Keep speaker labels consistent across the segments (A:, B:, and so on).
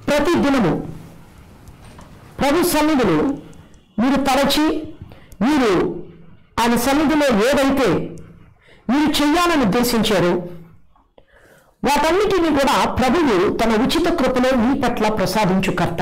A: ప్రతి దినము ప్రభు సన్నిధిలో మీరు తలచి మీరు ఆయన సన్నిధిలో ఏదైతే మీరు చెయ్యాలని ఉద్దేశించారో వాటన్నిటినీ కూడా ప్రభువు తన ఉచిత కృపలో మీ పట్ల ప్రసాదించు కర్త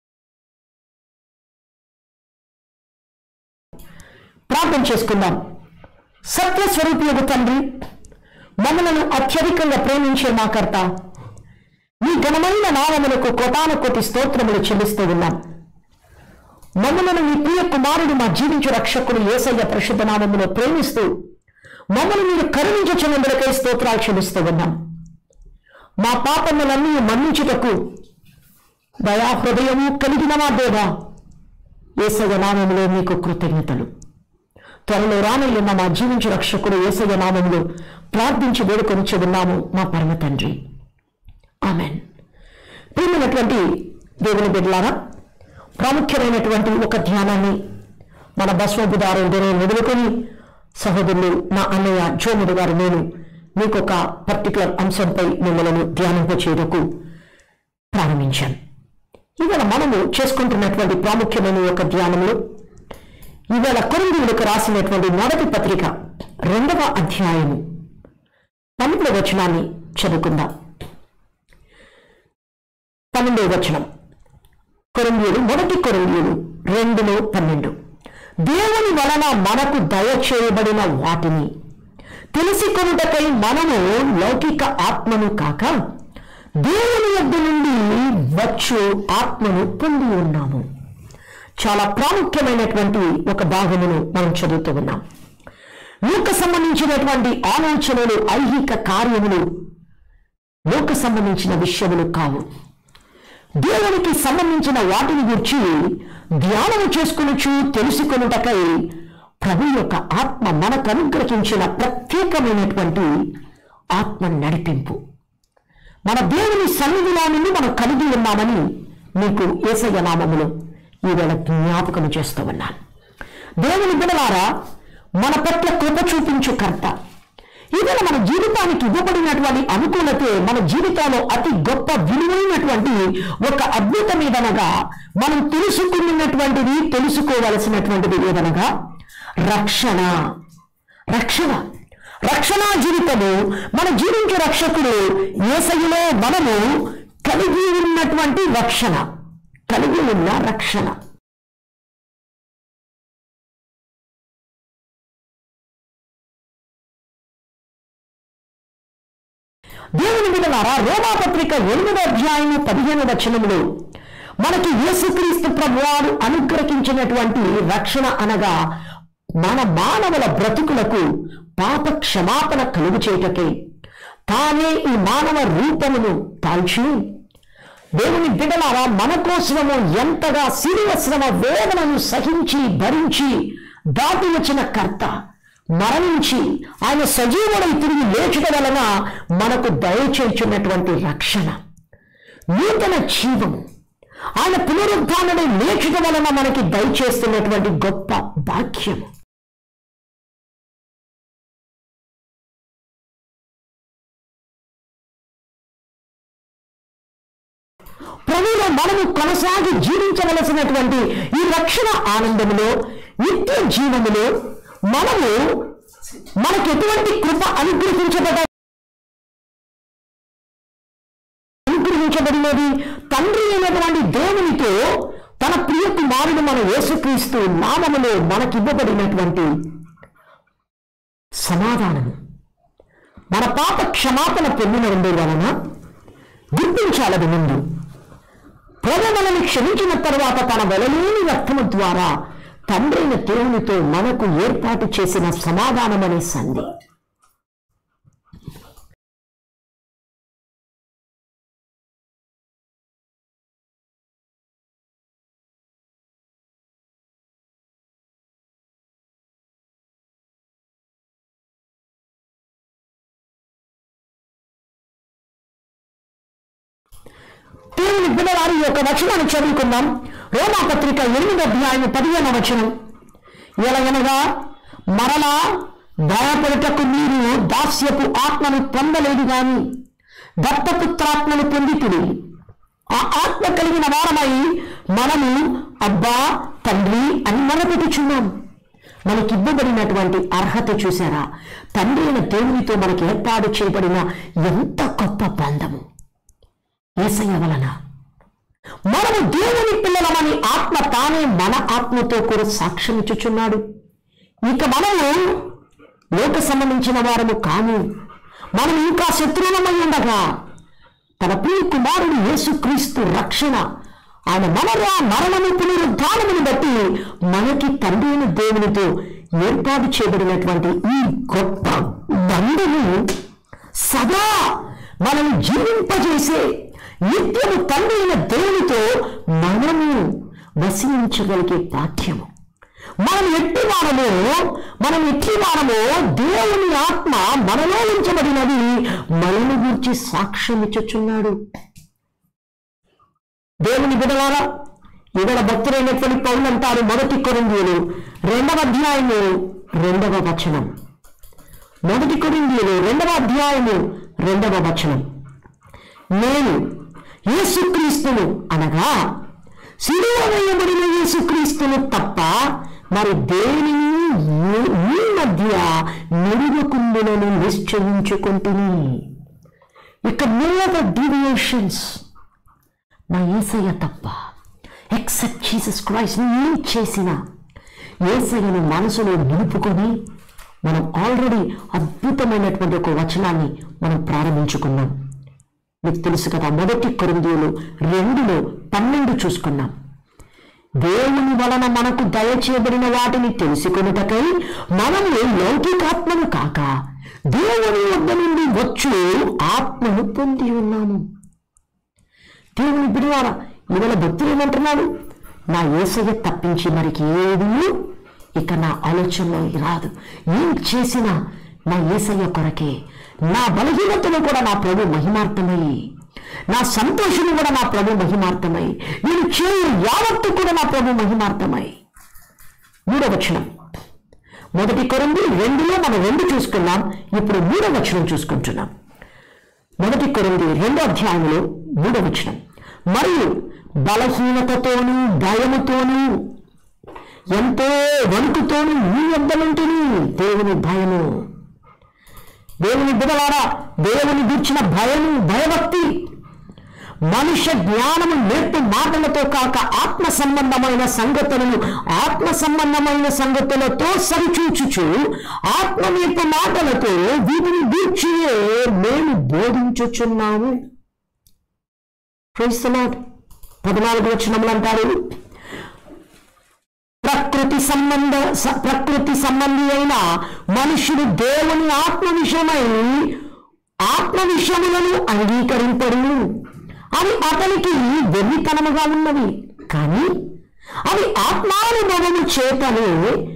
A: ప్రార్థన చేసుకుందాం సత్యస్వరూపియగు తండ్రి మమ్మలను అత్యధికంగా ప్రేమించే మా కర్త మీ ఘనమైన నామములకు కోటాను కోటి స్తోత్రములు చెల్లిస్తూ ఉన్నాం మమ్మలను మీ ప్రియ కుమారుడు మా జీవించు రక్షకుడు ఏసయ్య పరిశుద్ధ నామములో ప్రేమిస్తూ మమ్మల్ని మీరు కరుణించుచున్నందులకై స్తోత్రాలు చెల్లిస్తూ ఉన్నాం మా పాపములన్నీ మన్నించుటకు దయా హృదయము కలిగిన మా దేవా ఏసయ్య నామములో మీకు కృతజ్ఞతలు త్వరలో రానయ్యున్న మా జీవించు రక్షకుడు ఏసయ్య నామములో ప్రార్థించి వేడుకొని చెబున్నాము మా పరమ తండ్రి ఆమెన్ ప్రియమైనటువంటి దేవుని బిడ్డలారా ప్రాముఖ్యమైనటువంటి ఒక ధ్యానాన్ని మన బస్వబుదారు ఉదయం వదులుకొని సహోదరులు నా అన్నయ్య జోముడు గారు నేను మీకు ఒక పర్టికులర్ అంశంపై మిమ్మల్ని ధ్యానింపచేయటకు ప్రారంభించాను ఇవాళ మనము చేసుకుంటున్నటువంటి ప్రాముఖ్యమైన ఒక ధ్యానంలో ఇవాళ కొరిందీయులకు రాసినటువంటి మొదటి పత్రిక రెండవ అధ్యాయము పన్నెండవ వచనాన్ని చదువుకుందాం పన్నెండవ వచనం కొరిందీయులు మొదటి కొరిందీయులు రెండులో పన్నెండు దేవుని వలన మనకు దయచేయబడిన వాటిని తెలిసి కొనుటకై మనము లౌకిక ఆత్మను కాక దేవుని యొద్ద నుండి వచ్చు ఆత్మను పొంది ఉన్నాము చాలా ప్రాముఖ్యమైనటువంటి ఒక భాగమును మనం చదువుతూ ఉన్నాం లోక సంబంధించినటువంటి ఆలోచనలు ఐహిక కార్యములు లోక సంబంధించిన విషయములు కావు దేవునికి సంబంధించిన వాటిని గురించి ధ్యానము చేసుకునుచు తెలుసుకొనుటకై ప్రభు యొక్క ఆత్మ మనకు అనుగ్రహించిన ప్రత్యేకమైనటువంటి ఆత్మ నడిపింపు మన దేవుని సన్నిధిలో నుండి మనం కలిగి ఉన్నామని మీకు ఏసయ్య నామములో ఈవేళ జ్ఞాపకం చేస్తూ ఉన్నాను దేవుని బిడలారా మన పట్ల కృప చూపించు కర్త ఈవేళ మన జీవితానికి ఇవ్వబడినటువంటి అనుకూలతే మన జీవితంలో అతి గొప్ప విలువైనటువంటి ఒక అద్భుతం ఏదనగా మనం తెలుసుకున్నటువంటిది తెలుసుకోవలసినటువంటిది ఏదనగా రక్షణ రక్షణ రక్షణ జీవితము మన జీవించే రక్షకుడు ఏసయ్యలో మనము కలిగి ఉన్నటువంటి రక్షణ కలిగి ఉన్న రక్షణ దేవుని బిడ్డలారా రోమాపత్రిక ఎనిమిదో అధ్యాయము పదిహేను వచనములు మనకి యేసుక్రీస్తు ప్రభువారు అనుగ్రహించినటువంటి రక్షణ అనగా మన మానవుల బ్రతుకులకు పాప క్షమాపణ కలుగు చేయటకే తానే ఈ మానవ రూపమును తాల్చి దేవుని బిడ్డలారా మన కోసము ఎంతగా శిరువశ్రమ వేదనను సహించి భరించి దాటి వచ్చిన కర్త మరణించి ఆయన సజీవుడై తిరిగి లేచుట వలన మనకు దయచేయుచున్నటువంటి రక్షణ నూతన జీవము ఆయన పునరుద్ధానమై లేచుట వలన మనకి దయచేస్తున్నటువంటి గొప్ప భాగ్యము ప్రభులో మనము కొనసాగి జీవించవలసినటువంటి ఈ రక్షణ ఆనందములో నిత్య జీవములో మనము మనకు ఎటువంటి కృప అనుగ్రహించబడ అనుగ్రహించబడినది తండ్రి అయినటువంటి దేవునితో తన ప్రియ కుమారుడు మన యేసుక్రీస్తు నామములో మనకివ్వబడినటువంటి సమాధానము మన పాప క్షమాపణ పొందిన ఉండే వలన గుర్తించాలది ముందు ప్రభు మనల్ని క్షమించిన తర్వాత తన వెలలేని రక్తము ద్వారా తండ్రైన దేవునితో మనకు ఏర్పాటు చేసిన సమాధానం అనే సంధి దేవుని బిడ్డవారి యొక్క వచనాన్ని చదువుకుందాం రోమా పత్రిక ఎనిమిది అధ్యాయం పదిహేను వచనం ఎలాగనగా మరలా భయపడుటకు మీరు దాస్యపు ఆత్మను పొందలేదు గాని దత్తపుత్రాత్మను పొందితుడి ఆ ఆత్మ కలిగిన వారమై మనము అబ్బా తండ్రి అని మొరపెట్టుచున్నాం మనకివ్వబడినటువంటి అర్హత చూసారా తండ్రి అయిన దేవునితో మనకి ఏర్పాటు చేయబడిన ఎంత గొప్ప బంధము ఏసయ్య వలన మనము దేవుని పిల్లలమని ఆత్మ తానే మన ఆత్మతో కూడా సాక్ష్యం ఇచ్చుచున్నాడు ఇక మనము లోక సంబంధించిన వారము కాము మనం ఇంకా శత్రువులమై ఉండగా తన ప్రియ కుమారుడు యేసుక్రీస్తు రక్షణ ఆయన మనరా మరణము పునరుద్ధానమును బట్టి మనకి తండ్రి అయిన దేవునితో ఏర్పాటు చేయబడినటువంటి ఈ గొప్ప బంధము సదా మనము జీవింపజేసే నిత్యము తండ్రి అయిన దేవునితో మనము వసించగలిగే పాఠ్యము మనం ఎట్టి వారమో మనం ఎట్టి వారమో దేవుని ఆత్మ మనలో ఉంచబడినది మనను గురించి సాక్ష్యం ఇచ్చుచున్నాడు దేవుని బిడలారా ఇవాళ భక్తులైనటువంటి పౌరులు అంటారు మొదటి కొరిందీయులు రెండవ అధ్యాయము రెండవ వచనం మొదటి కొరిందీయులు రెండవ అధ్యాయము రెండవ వచనం నేను యేసుక్రీస్తును అనగా సిలువ వేయబడిన యేసుక్రీస్తును తప్ప మరి దేనిని మీ- మీ మధ్య నిరుగకుండునని నిశ్చయించుకుంటుని ఇక నో అదర్ డీవియేషన్స్ నా ఏసయ్య తప్ప ఎక్సెప్ట్ జీసస్ క్రైస్ట్ ఏం చేసిన ఏసయ్యను మనసులో నిలుపుకొని మనం ఆల్రెడీ అద్భుతమైనటువంటి ఒక వచనాన్ని మనం ప్రారంభించుకున్నాం మీకు తెలుసు కదా మొదటి కొరిందీయులు రెండులో పన్నెండు చూసుకున్నాం దేవుని వలన మనకు దయచేయబడిన వాటిని తెలుసుకొనుటకై మనము లౌకికాత్మను కాక దేవుని వద్ద నుండి వచ్చు ఆత్మను పొంది ఉన్నాము దేవుని బిడవారా ఇవాళ భక్తులు ఏమంటున్నాడు నా ఏసయ్య తప్పించి మరికి ఏది ఇక నా ఆలోచనలో రాదు ఏం చేసినా నా ఏసయ్య కొరకే నా బలహీనతను కూడా నా ప్రభు మహిమార్థమై నా సంతోషము కూడా నా ప్రభు మహిమార్థమై నేను చేయు యావత్తు కూడా నా ప్రభు మహిమార్థమై మూడవ వచనం మొదటి కొరంది రెండులో మనం రెండు చూసుకున్నాం ఇప్పుడు మూడవ వచనం చూసుకుంటున్నాం మొదటి కొరింది రెండో అధ్యాయంలో మూడో వచనం మరియు బలహీనతతోనూ భయముతోనూ ఎంతో వణుకుతోనూ మీ వద్దలుంటుని దేవుని భయము దేవుని బిడలారా దేవుని గుర్చిన భయము భయభక్తి మనుష్య జ్ఞానము నేర్పు మాటలతో కాక ఆత్మ సంబంధమైన సంగతులను ఆత్మ సంబంధమైన సంగతులతో సరిచూచుచు ఆత్మ నేర్పు మాటలతో వీటిని గూర్చియే మేము బోధించుచున్నాము Praise the Lord. పద్నాలుగు వచనములు అంటారు ప్రకృతి సంబంధ స- ప్రకృతి సంబంధి అయిన మనుషుడు దేవుని ఆత్మ విషయమై ఆత్మ విషయములను అంగీకరింపడు అవి అతనికి వెర్రితనముగా ఉన్నవి కానీ అవి ఆత్మానుభవము చేతనే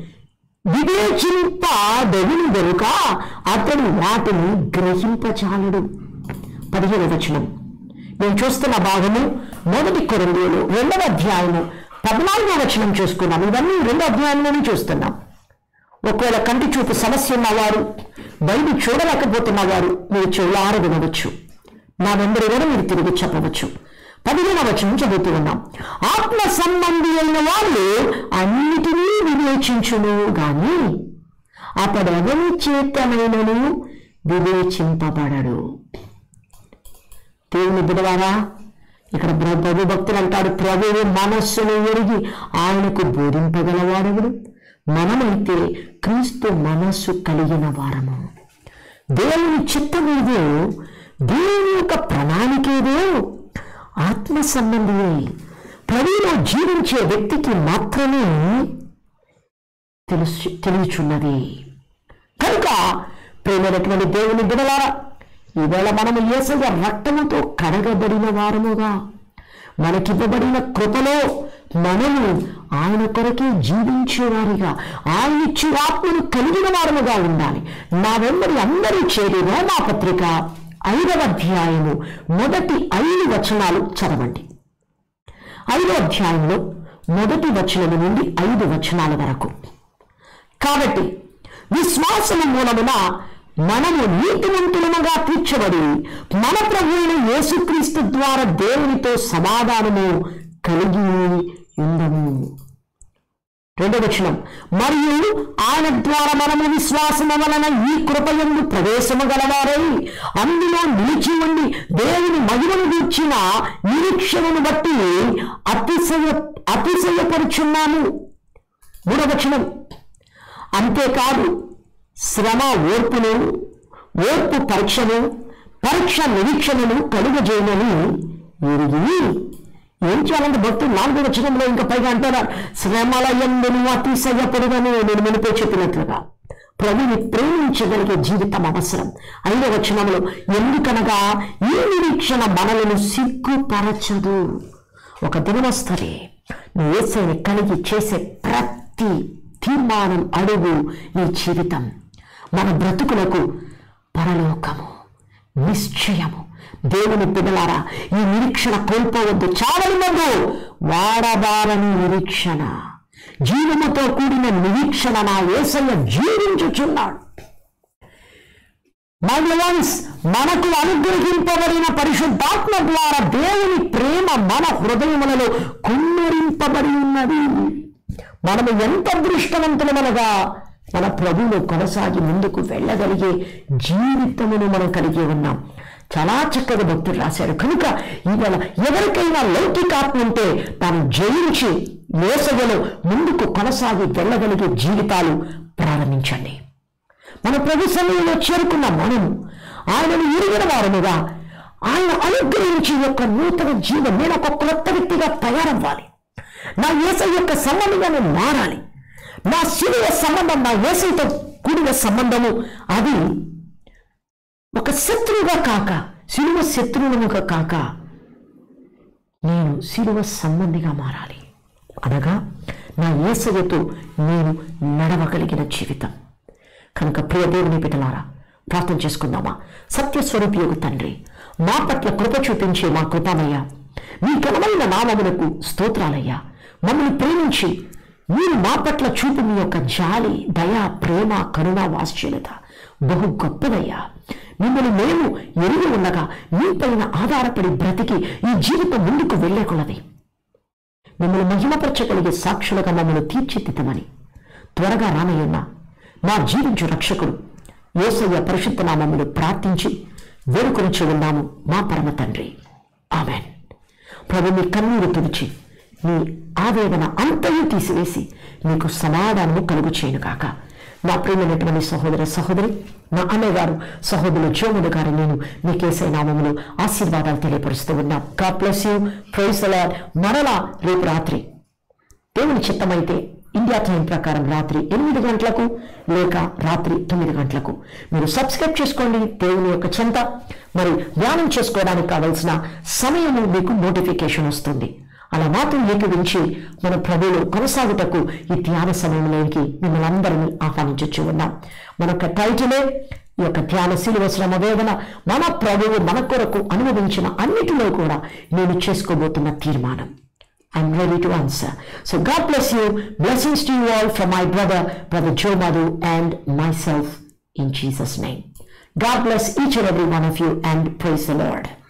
A: వివేచింపదగును గనుక అతడు వాటిని గ్రహింపచాలడు పదిహేను వచనం నేను చూస్తున్న భాగము మొదటి కొరందీయులు రెండవ అధ్యాయము పద్నాలుగో వచనం చూసుకున్నాం ఇవన్నీ రెండో అధ్యాయంలోనే చూస్తున్నాం ఒకవేళ కంటి చూపు సమస్య ఉన్నవారు బైబిల్ చూడలేకపోతున్నవారు మీరు చెవులార వినవచ్చు నా వెంబడి కూడా మీరు తిరిగి చెప్పవచ్చు పదిహేను వచనం చదువుతూ ఉన్నాం ఆత్మ సంబంధి అయిన వాళ్ళు అన్నిటినీ వివేచించును గాని అతడు ఎవరి చేతనైనను వివేచింపబడడు దేవుని బిడవారా ఇక్కడ ప్ర- ప్రభు భక్తులు అంటాడు ప్రభువు మనస్సును ఎరిగి ఆయనకు బోధింపగలవాడెవడు మనమైతే క్రీస్తు మనస్సు కలిగిన వారము దేవుని చిత్తమేదో దేవుని యొక్క ప్రణాళికేదో ఆత్మ సంబంధియే ప్రభువులో జీవించే వ్యక్తికి మాత్రమే తెలుసు తెలియచున్నది కనుక ప్రేమైనటువంటి దేవుని బిడలారా ఈవేళ మనము ఏసయ్య రక్తముతో కడగబడిన వారముగా మనకివ్వబడిన కృపలో మనము ఆయన కొరకే జీవించేవారిగా ఆయన ఇచ్చి ఆత్మను కలిగిన వారముగా ఉండాలి నా వెంబడి అందరూ చేరి రోమా పత్రిక ఐదవ అధ్యాయము మొదటి ఐదు వచనాలు చదవండి ఐదో అధ్యాయంలో మొదటి వచనము నుండి ఐదు వచనాల వరకు కాబట్టి విశ్వాసము మూలమున మనము నీతిమంతులముగా తీర్చబడి మన ప్రభువుని యేసుక్రీస్తు ద్వారా దేవునితో సమాధానము కలిగి ఉండము రెండవ వచనం మరియు ఆయన ద్వారా మనము విశ్వాసము వలన ఈ కృపయందు ప్రవేశము గలవారై అందులో నిలిచి ఉండి దేవుని మహిమను గూర్చిన నిరీక్షణను బట్టి అతిశయ అతిశయపరుచున్నాము మూడవ వచనం అంతేకాదు శ్రమ ఓర్పును ఓర్పు పరీక్షను పరీక్ష నిరీక్షణను కలుగజేయమని ఎరిగి ఏం చేయాలంటే భక్తులు నాలుగో వచనంలో ఇంకా పైగా అంటారు శ్రమల ఎందును అతిశయపడుదని నేను మునిపే చెప్పినట్లుగా ప్రభుని ప్రేమించగలిగే జీవితం అవసరం ఐదవ వచనంలో ఎందుకనగా ఈ నిరీక్షణ మనలను సిగ్గుపరచదు ఒక దినమస్తరే నువ్వు ఏసైని కలిగి చేసే ప్రతి తీర్మానం అడుగు నీ జీవితం మన బ్రతుకులకు పరలోకము నిశ్చయము దేవుని పిల్లలారా ఈ నిరీక్షణ కోల్పోవద్దు చాలా మంది వాడబారని నిరీక్షణ జీవముతో కూడిన నిరీక్షణ నా ఏసయ్య జీవించుచున్నాడు మై వన్స్ మనకు అనుగ్రహింపబడిన పరిశుద్ధాత్మ ద్వారా దేవుని ప్రేమ మన హృదయములలో కుమ్మరింపబడి ఉన్నది మనము ఎంత అదృష్టవంతులమనగా మన ప్రభువును కొనసాగి ముందుకు వెళ్ళగలిగే జీవితమును మనం కలిగి ఉన్నాం చాలా చక్కగా భక్తుడు రాశారు కనుక ఇవాళ ఎవరికైనా లౌకికాత్మ ఉంటే తాను జయించి వేసగలో ముందుకు కొనసాగి వెళ్ళగలిగే జీవితాలు ప్రారంభించండి మన ప్రభు సమయంలో చేరుకున్న మనము ఆయనను ఎరిగిన వారముగా ఆయన అనుగ్రహించి యొక్క నూతన జీవం నేను ఒక కొత్త వ్యక్తిగా తయారవ్వాలి నా ఏసై యొక్క సంబంధంగా నేను మారాలి నా శిలువ సంబంధం నా ఏసైతో కూడిన సంబంధము అది ఒక శత్రువుగా కాక శిలువ శత్రువులుగా కాక నేను శిలువ సంబంధిగా మారాలి అనగా నా ఏసయ్యతో నేను నడవగలిగిన జీవితం కనుక ప్రియ దేవుని బిడ్డలారా ప్రార్థన చేసుకుందామా సత్యస్వరూపి యొక్క తండ్రి మా పట్ల కృప చూపించే మా కృపామయ్య మీ ఘనమైన నామమునకు స్తోత్రాలయ్యా మమ్మల్ని ప్రేమించి మీరు మా పట్ల చూపు మీ యొక్క జాలి దయ ప్రేమ కరుణ వాత్సల్యత బహు గొప్పదయ్యా మిమ్మల్ని మేము ఎరిగి ఉండగా మీపైన ఆధారపడి బ్రతికి ఈ జీవితం ముందుకు వెళ్ళేకున్నది మిమ్మల్ని మహిమపరచగలిగే సాక్షులుగా మమ్మల్ని తీర్చిదిద్దమని త్వరగా రానయ్యున్న మా జీవించు రక్షకుడు యేసయ్య పరిశుద్ధ నామములు ప్రార్థించి వేడుకొనిచి ఉన్నాము మా పరమ తండ్రి ఆమెన్ ప్రభు మీ కన్నీరు తుడిచి మీ ఆవేదన అంతయు తీసివేసి మీకు సమాధానము కలుగు చేయను కాక నా ప్రియమైనటువంటి సహోదర సహోదరి నా అన్నగారు సహోదరులు జోముడు గారు నేను మీకేసే నామములు ఆశీర్వాదాలు తెలియపరుస్తూ ఉన్నాం గాడ్ బ్లెస్ యూ ప్రైజ్ అలాడ్ మరలా రేపు రాత్రి దేవుని చిత్తమైతే ఇండియా టైం ప్రకారం రాత్రి ఎనిమిది గంటలకు లేక రాత్రి తొమ్మిది గంటలకు మీరు సబ్స్క్రైబ్ చేసుకోండి దేవుని యొక్క చెంత మరి ధ్యానం చేసుకోవడానికి కావలసిన సమయము మీకు నోటిఫికేషన్ వస్తుంది అలా మాత్రం ఏకీవించి మన ప్రభువులు కొనసాగుటకు ఈ ధ్యాన సమయంలోకి మిమ్మల్ని అందరినీ ఆహ్వానించచ్చు ఉన్నాం మన యొక్క టైటిలే ఈ యొక్క ధ్యాన శిలువ శ్రమ వేదన మన ప్రభువు మన కొరకు అనుభవించిన అన్నిటిలో కూడా నేను చేసుకోబోతున్న తీర్మానం I'm ready to answer. So God bless you. Blessings to you all from my brother, Brother Joe Madhu, and myself in Jesus' name. God bless each and every one of you and praise the Lord.